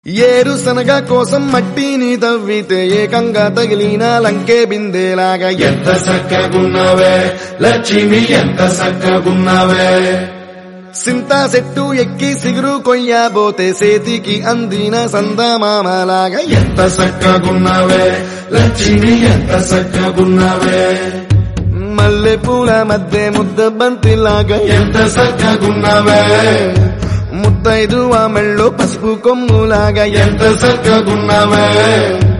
ఏరు శనగ కోసం మట్టిని తవ్వితే ఏకంగా తగిలిన లంకే బిందేలాగా ఎంత చక్కగున్నవే లక్ష్మి ఎంత చక్కగున్నవే సింతా చెట్టు ఎక్కి సిగురు కొయ్యబోతే సేతికి అందిన సందమామలాగా ఎంత చక్కగున్నవే లక్ష్మి ఎంత చక్కగున్నవే మల్లె పూల మధ్య ముద్ద బంతిలాగా ఎంత చక్కగున్నవే ముద్దైదు ఆ మెళ్ళో పసుపు కొమ్ములాగా ఎంత చక్కగున్నవే